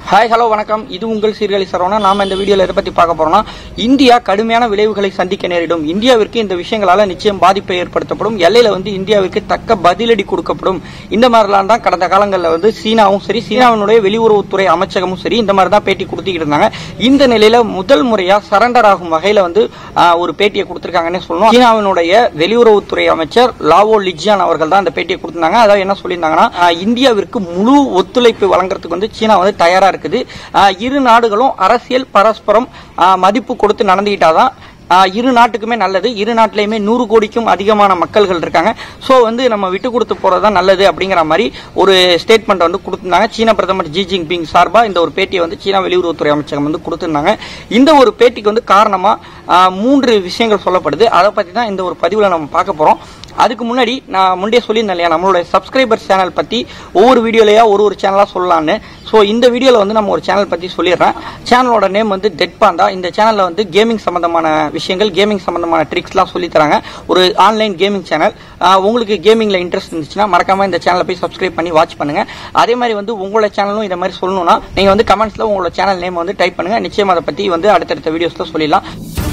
hi hello வணக்கம் இது உங்கள் சீர்காழி சரவணா நாம இந்த வீடியோல எதை பத்தி பார்க்க போறோம்னா இந்தியா கடுமையான விளைவுகளை சந்திக்க நேரிடும் இந்தியாவிற்கு இந்த விஷயங்களால நிச்சயம் பாதிப்பை ஏற்படுத்தப்படும் எல்லையில வந்து இந்தியாவிற்கு தக்க பதிலடி கொடுக்கப்படும் இந்த மாதிரிலாம் தான் கடந்த காலங்களில் வந்து சீனாவும் சரி சீனாவினுடைய வெளியுறவுத்துறை அமைச்சகமும் சரி இந்த மாதிரி தான் பேட்டி கொடுத்துக்கிட்டு இருந்தாங்க இந்த நிலையில முதல் முறையா சரண்டர் ஆகும் வகையில வந்து ஆஹ், ஒரு பேட்டியை கொடுத்திருக்காங்கன்னு சொல்லணும் சீனாவினுடைய வெளியுறவுத்துறை அமைச்சர் லாவோ லிஜியான் அவர்கள் தான் இந்த பேட்டியை கொடுத்திருந்தாங்க அதாவது என்ன சொல்லியிருந்தாங்கன்னா ஆஹ், இந்தியாவிற்கு முழு ஒத்துழைப்பு வழங்குறதுக்கு வந்து சீனா வந்து தயாரா இருக்குது ஆஹ், இரு நாடுகளும் அரசியல் பரஸ்பரம் ஆஹ், மதிப்பு கொடுத்து நடந்துகிட்டாதான் ஆஹ், இரு நாட்டுக்குமே நல்லது இரு நாட்டிலையுமே நூறு கோடிக்கும் அதிகமான மக்கள்கள் இருக்காங்க ஸோ வந்து நம்ம விட்டு கொடுத்து போறது தான் நல்லது அப்படிங்கிற மாதிரி ஒரு ஸ்டேட்மெண்ட் வந்து கொடுத்திருந்தாங்க சீன பிரதமர் ஜி ஜின்பிங் சார்பா இந்த ஒரு பேட்டியை வந்து சீனா வெளியுறவுத்துறை அமைச்சகம் வந்து கொடுத்திருந்தாங்க இந்த ஒரு பேட்டிக்கு வந்து காரணமா ஆஹ், மூன்று விஷயங்கள் சொல்லப்படுது அதை பத்தி தான் இந்த ஒரு பதிவுல நம்ம பார்க்க போறோம் அதுக்கு முன்னாடி நான் முன்னே சொல்லியிருந்தேன் இல்லையா நம்மளோட சப்ஸ்கிரைபர் சேனல் பத்தி ஒவ்வொரு வீடியோலயா ஒரு ஒரு சேனலா சொல்லலான்னு ஸோ இந்த வீடியோல வந்து நம்ம ஒரு சேனல் பத்தி சொல்லிடுறேன் சேனலோட நேம் வந்து டெட் பாண்டா இந்த சேனல்ல வந்து கேமிங் சம்பந்தமான விஷயங்கள் கேமிங் சம்பந்தமான ட்ரிக்ஸ்லாம் சொல்லி தராங்க ஒரு ஆன்லைன் கேமிங் சேனல் உங்களுக்கு கேமிங்ல இன்ட்ரெஸ்ட் இருந்துச்சுன்னா மறக்காம இந்த சேனலை போய் சப்ஸ்கிரைப் பண்ணி வாட்ச் பண்ணுங்க அதே மாதிரி வந்து உங்களோட சேனலும் இந்த மாதிரி சொல்லணும்னா நீங்க வந்து கமெண்ட்ஸ்ல உங்களோட சேனல் நேம் வந்து டைப் பண்ணுங்க நிச்சயம் அதை பத்தி வந்து அடுத்தடுத்த வீடியோஸ்ல சொல்லிடலாம்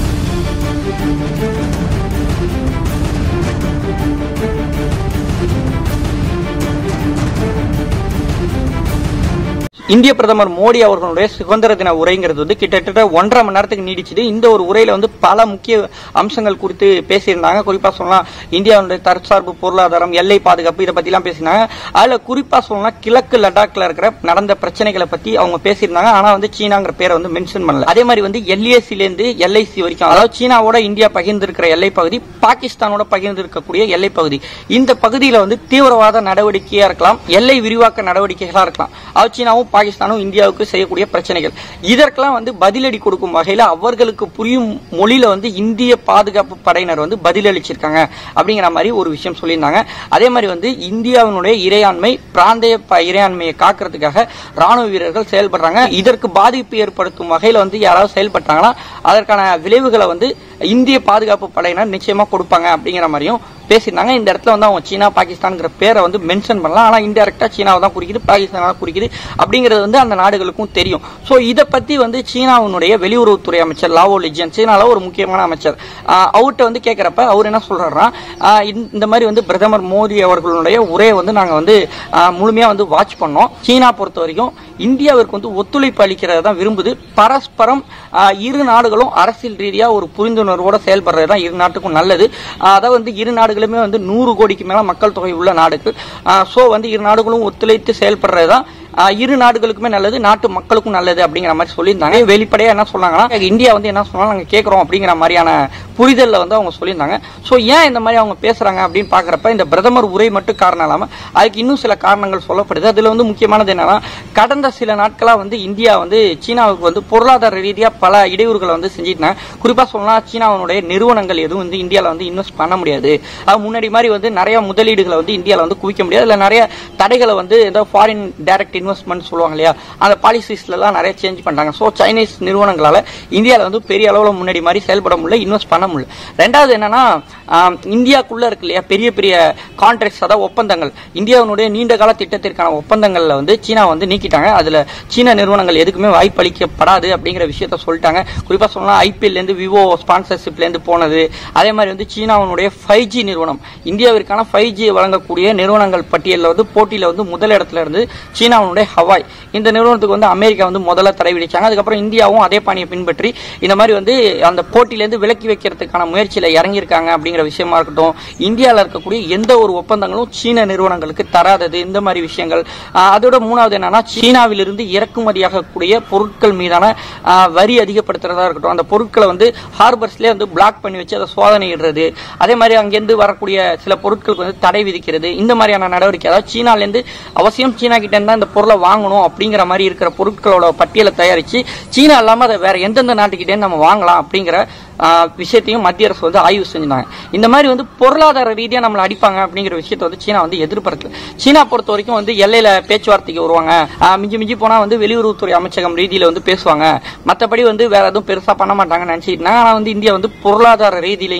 இந்திய பிரதமர் மோடி அவர்களுடைய சுதந்திர தின உரைங்கிறது வந்து கிட்டத்தட்ட ஒன்றரை மணி நேரத்துக்கு நீடிச்சது இந்த ஒரு உரையில வந்து பல முக்கிய அம்சங்கள் குறித்து பேசியிருந்தாங்க குறிப்பா சொல்லலாம் இந்தியாவுடைய தற்சார்பு பொருளாதாரம் எல்லை பாதுகாப்பு இதை பத்தி எல்லாம் பேசினாங்க அதுல குறிப்பா சொல்லலாம் கிழக்கு லடாக்ல இருக்கிற நடந்த பிரச்சனைகளை பத்தி அவங்க பேசியிருந்தாங்க ஆனா வந்து சீனாங்கிற பேரை வந்து மென்ஷன் பண்ணல அதே மாதிரி வந்து எல்ஏசில இருந்து எல்ஐசி வரைக்கும் அதாவது சீனாவோட இந்தியா பகிர்ந்திருக்கிற எல்லை பகுதி பாகிஸ்தானோட பகிர்ந்திருக்கக்கூடிய எல்லை பகுதி இந்த பகுதியில வந்து தீவிரவாத நடவடிக்கையா இருக்கலாம் எல்லை விரிவாக்க நடவடிக்கைகளா இருக்கலாம் அது சீனாவும் பாகிஸ்தானும் இந்தியாவுக்கு செய்யக்கூடிய பிரச்சனைகள் இதற்கெல்லாம் வந்து பதிலடி கொடுக்கும் வகையில அவர்களுக்கு புரியும் மொழியில வந்து இந்திய பாதுகாப்பு படையினர் வந்து பதிலளிச்சிருக்காங்க அப்படிங்கிற மாதிரி ஒரு விஷயம் சொல்லியிருந்தாங்க அதே மாதிரி வந்து இந்தியாவினுடைய இறையாண்மை பிராந்திய ப- இறையாண்மையை காக்கிறதுக்காக ராணுவ வீரர்கள் செயல்படுறாங்க இதற்கு பாதிப்பு ஏற்படுத்தும் வகையில வந்து யாராவது செயல்பட்டாங்கன்னா அதற்கான விளைவுகளை வந்து இந்திய பாதுகாப்பு படையினர் நிச்சயமா கொடுப்பாங்க அப்படிங்கிற மாதிரியும் பேசியிருந்தாங்க இந்த இடத்துல வந்து அவங்க சீனா பாகிஸ்தான்ங்கிற பேரை வந்து மென்ஷன் பண்ணலாம் ஆனா இன்டெரக்டா சீனாவை தான் குறிக்குது பாகிஸ்தானை தான் குறிக்குது அப்படிங்கிறது வந்து அந்த நாடுகளுக்கும் தெரியும் சோ இதை பத்தி வந்து சீனாவினுடைய வெளியுறவுத்துறை அமைச்சர் லாவோ லிஜியன் சீனால ஒரு முக்கியமான அமைச்சர் ஆஹ் அவர்கிட்ட வந்து கேட்கிறப்ப அவர் என்ன சொல்றாருன்னா ஆஹ் இந்த- இந்த மாதிரி வந்து பிரதமர் மோடி அவர்களுடைய உரையை வந்து நாங்க வந்து ஆஹ் முழுமையா வந்து வாட்ச் பண்ணோம் சீனா பொறுத்த வரைக்கும் இந்தியாவிற்கு வந்து ஒத்துழைப்பு அளிக்கிறத தான் விரும்புது பரஸ்பரம் ஆஹ் இரு நாடுகளும் அரசியல் ரீதியா ஒரு புரிந்துணர்வோட செயல்படுறது தான் இரு நாட்டுக்கும் நல்லது ஆஹ் அதாவது வந்து இரு நாடுகளுமே வந்து நூறு கோடிக்கு மேல மக்கள் தொகை உள்ள நாடுகள் சோ வந்து இரு நாடுகளும் ஒத்துழைத்து செயல்படுறது தான் ஆஹ் இரு நாடுகளுக்குமே நல்லது நாட்டு மக்களுக்கும் நல்லது அப்படிங்கிற மாதிரி சொல்லியிருந்தாங்க வெளிப்படையா என்ன சொன்னாங்கன்னா இந்தியா வந்து என்ன சொன்னாலும் நாங்க கேட்கறோம் அப்படிங்கிற மாதிரியான புரிதல்ல வந்து அவங்க சொல்லியிருந்தாங்க சோ ஏன் இந்த மாதிரி அவங்க பேசுறாங்க அப்படின்னு பாக்குறப்ப இந்த பிரதமர் உரை மட்டும் காரணம் இல்லாம அதுக்கு இன்னும் சில காரணங்கள் சொல்லப்படுது அதுல வந்து முக்கியமானது என்னன்னா கடந்த சில நாட்களா வந்து இந்தியா வந்து சீனாவுக்கு வந்து பொருளாதார ரீதியா பல இடையூறுகளை வந்து செஞ்சிட்டாங்க குறிப்பா சொல்லலாம் சீனாவினுடைய நிறுவனங்கள் எதுவும் வந்து இந்தியால வந்து இன்வெஸ்ட் பண்ண முடியாது அது முன்னாடி மாதிரி வந்து நிறைய முதலீடுகளை வந்து இந்தியால வந்து குவிக்க முடியாது இல்ல நிறைய தடைகளை வந்து ஏதோ ஃபாரின் டைரக்ட் இன்வெஸ்ட்மெண்ட் சொல்லுவாங்க இல்லையா அந்த பாலிசிஸ்ல எல்லாம் நிறைய சேஞ்ச் பண்றாங்க சோ சைனீஸ் நிறுவனங்களால இந்தியால வந்து பெரிய அளவுல முன்னாடி மாதிரி செயல்பட முடியல இன்வெஸ்ட் பண்ண முடியல ரெண்டாவது என்னன்னா ஆம், இந்தியாக்குள்ள இருக்கு இல்லையா பெரிய பெரிய கான்ட்ராக்ட்ஸ் அதாவது ஒப்பந்தங்கள் இந்தியாவினுடைய நீண்ட கால திட்டத்திற்கான ஒப்பந்தங்கள்ல வந்து சீனா வந்து நீக்கிட்டாங்க அதுல சீன நிறுவனங்கள் எதுக்குமே வாய்ப்பு அளிக்கப்படாது அப்படிங்கிற விஷயத்த சொல்லிட்டாங்க குறிப்பா சொல்லலாம் ஐபிஎல் இருந்து விவோ ஸ்பான்சர்ஷிப்ல இருந்து போனது அதே மாதிரி வந்து சீனாவினுடைய ஃபைவ் ஜி நிறுவனம் இந்தியாவிற்கான ஃபைவ் ஜி வழங்கக்கூடிய நிறுவனங்கள் பட்டியலில் வந்து போட்டியில வந்து முதல் இடத்துல இருந்து சீனாவினுடைய ஹவாய் இந்த நிறுவனத்துக்கு வந்து அமெரிக்கா வந்து முதல்ல தடை விதிச்சாங்க அதுக்கப்புறம் இந்தியாவும் அதே பாணியை பின்பற்றி இந்த மாதிரி வந்து அந்த போட்டியிலேருந்து விலக்கி வைக்கிறதுக்கான முயற்சியில இறங்கியிருக்காங்க அப்படிங்கிற விஷயமா இருக்கட்டும் இந்தியாவில் இருக்கக்கூடிய எந்த ஒரு ஒப்பந்தங்களும் சீன நிறுவனங்களுக்கு தராதது இந்த மாதிரி விஷயங்கள் ஆஹ் அதோட மூணாவது என்னன்னா சீனாவிலிருந்து இறக்குமதியாகக்கூடிய பொருட்கள் மீதான ஆஹ் வரி அதிகப்படுத்துறதா இருக்கட்டும் அந்த பொருட்களை வந்து ஹார்பர்ஸ்லேயே வந்து பிளாக் பண்ணி வச்சு அதை சோதனையிடுறது அதே மாதிரி அங்கேருந்து வரக்கூடிய சில பொருட்களுக்கு வந்து தடை விதிக்கிறது இந்த மாதிரியான நடவடிக்கை அதாவது சீனாலேருந்து அவசியம் சீனா கிட்ட இருந்தா இந்த பொருளை வாங்கணும் அப்படிங்கிற மாதிரி இருக்கிற பொருட்களோட பட்டியலை தயாரிச்சு சீனா இல்லாம அதை வேற எந்தெந்த நாட்டுக்கிட்டே நம்ம வாங்கலாம் அப்படிங்கிற ஆஹ், விஷயத்தையும் மத்திய அரசு வந்து ஆய்வு செஞ்சாங்க இந்த மாதிரி வந்து பொருளாதார ரீதியா நம்மளை அடிப்பாங்க அப்படிங்கிற விஷயத்தை வந்து சீனா வந்து எதிர்பார்க்கல சீனா பொறுத்த வரைக்கும் வந்து எல்லையில பேச்சுவார்த்தைக்கு வருவாங்க ஆஹ், மிஞ்சி மிஞ்சி போனா வந்து வெளியுறவுத்துறை அமைச்சகம் ரீதியில வந்து பேசுவாங்க மத்தபடி வந்து வேற எதுவும் பெருசா பண்ண மாட்டாங்கன்னு நினைச்சிட்டு இருந்தாங்க ஆனா வந்து இந்தியா வந்து பொருளாதார ரீதியிலையும்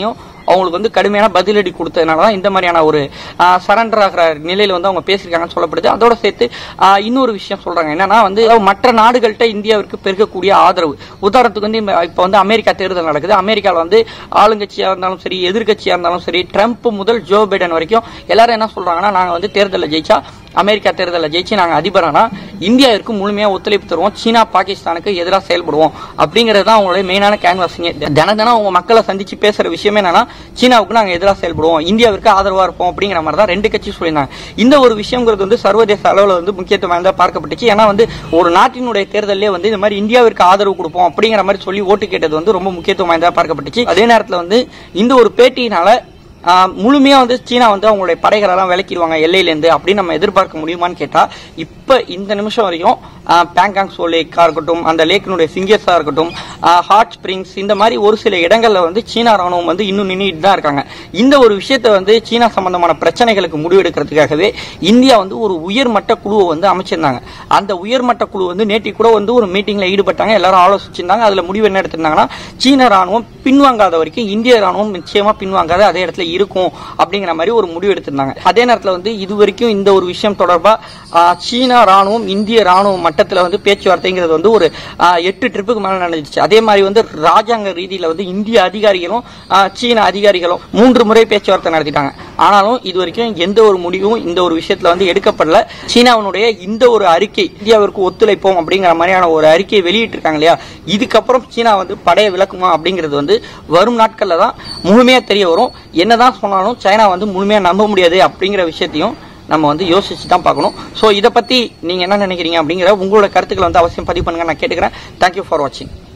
அவங்களுக்கு வந்து கடுமையான பதிலடி கொடுத்ததுனால தான் இந்த மாதிரியான ஒரு சரண்டர் ஆகிற நிலையில வந்து அவங்க பேசியிருக்காங்கன்னு சொல்லப்படுது அதோட சேர்த்து ஆஹ், இன்னொரு விஷயம் சொல்றாங்க என்னன்னா வந்து மற்ற நாடுகள்கிட்ட இந்தியாவிற்கு பெருகக்கூடிய ஆதரவு உதாரணத்துக்கு வந்து இப்ப- இப்ப வந்து அமெரிக்கா தேர்தல் நடக்குது அமெரிக்கால வந்து ஆளுங்கட்சியா இருந்தாலும் சரி எதிர்க்கட்சியா இருந்தாலும் சரி ட்ரம்ப் முதல் ஜோ பைடன் வரைக்கும் எல்லாரும் என்ன சொல்றாங்கன்னா நாங்க வந்து தேர்தலில் ஜெயிச்சா அமெரிக்கா தேர்தலில் ஜெயிச்சு நாங்க அதிபரானா இந்தியாவிற்கு முழுமையா ஒத்துழைப்பு தருவோம் சீனா பாகிஸ்தானுக்கு எதிராக செயல்படுவோம் அப்படிங்கிறது தான் அவங்களுடைய மெயினான கேன்வாசிங்க தின தினம் அவங்க மக்களை சந்திச்சு பேசுற விஷயமே என்னன்னா சீனாவுக்கு நாங்க எதிராக செயல்படுவோம் இந்தியாவிற்கு ஆதரவா இருப்போம் அப்படிங்கிற மாதிரி தான் ரெண்டு கட்சி சொல்லியிருந்தாங்க இந்த ஒரு விஷயங்கிறது வந்து சர்வதேச அளவில் வந்து முக்கியத்துவம் வாய்ந்தா பார்க்கப்பட்டுச்சு ஏன்னா வந்து ஒரு நாட்டினுடைய தேர்தலே வந்து இந்த மாதிரி இந்தியாவிற்கு ஆதரவு கொடுப்போம் அப்படிங்கிற மாதிரி சொல்லி ஓட்டு கேட்டது வந்து ரொம்ப முக்கியத்துவம் வாய்ந்தா பார்க்கப்பட்டுச்சு அதே நேரத்தில் வந்து இந்த ஒரு பேட்டியினால ஆஹ் முழுமையா வந்து சீனா வந்து அவங்களுடைய படைகள் எல்லாம் விலக்கிடுவாங்க எல்லையிலேருந்து அப்படின்னு நம்ம எதிர்பார்க்க முடியுமான்னு கேட்டா இப்ப இந்த நிமிஷம் வரைக்கும் ஆஹ் பேங்காங் சோ லேக்கா இருக்கட்டும் அந்த லேக்கினுடைய சிங்கர்ஸா இருக்கட்டும் ஆஹ் ஹாட் ஸ்பிரிங்ஸ் இந்த மாதிரி ஒரு சில இடங்கள்ல வந்து சீனா ராணுவம் வந்து இன்னும் நின்றுட்டு தான் இருக்காங்க இந்த ஒரு விஷயத்தை வந்து சீனா சம்பந்தமான பிரச்சனைகளுக்கு முடிவெடுக்கிறதுக்காகவே இந்தியா வந்து ஒரு உயர்மட்ட குழுவை வந்து அமைச்சிருந்தாங்க அந்த உயர்மட்ட குழு வந்து நேற்று கூட வந்து ஒரு மீட்டிங்ல ஈடுபட்டாங்க எல்லாரும் ஆலோசிச்சிருந்தாங்க அதுல முடிவு என்ன எடுத்திருந்தாங்கன்னா சீன ராணுவம் பின்வாங்காத வரைக்கும் இந்திய ராணுவம் நிச்சயமா பின்வாங்காத அதே இடத்துல இருக்கும் அப்படிங்கிற மாதிரி ஒரு முடிவு எடுத்திருந்தாங்க அதே நேரத்துல வந்து இது வரைக்கும் இந்த ஒரு விஷயம் தொடர்பா ஆஹ், சீனா ராணுவம் இந்திய ராணுவ மட்டத்துல வந்து பேச்சுவார்த்தைங்கிறது வந்து ஒரு ஆஹ், எட்டு ட்ரிப்புக்கு மேல நடந்துச்சு அதே மாதிரி வந்து ராஜாங்க ரீதியில வந்து இந்திய அதிகாரிகளும் ஆஹ், சீன அதிகாரிகளும் மூன்று முறை பேச்சுவார்த்தை நடத்திட்டாங்க ஆனாலும் இது வரைக்கும் எந்த ஒரு முடிவும் இந்த ஒரு விஷயத்துல வந்து எடுக்கப்படல சீனாவினுடைய இந்த ஒரு அறிக்கை இந்தியாவிற்கு ஒத்துழைப்போம் அப்படிங்கிற மாதிரியான ஒரு அறிக்கையை வெளியிட்டிருக்காங்க இல்லையா இதுக்கப்புறம் சீனா வந்து படையை விலக்குமா அப்படிங்கிறது வந்து வரும் நாட்கள்ல தான் முழுமையா தெரிய வரும் என்னதான் சொன்னாலும் சைனா வந்து முழுமையா நம்ப முடியாது அப்படிங்கிற விஷயத்தையும் நம்ம வந்து யோசிச்சு தான் பார்க்கணும் ஸோ இதை பத்தி நீங்க என்ன நினைக்கிறீங்க அப்படிங்கிற உங்களோட கருத்துக்களை வந்து அவசியம் பதிவு பண்ணுங்க நான் கேட்டுக்கிறேன் தேங்க்யூ ஃபார் வாட்சிங்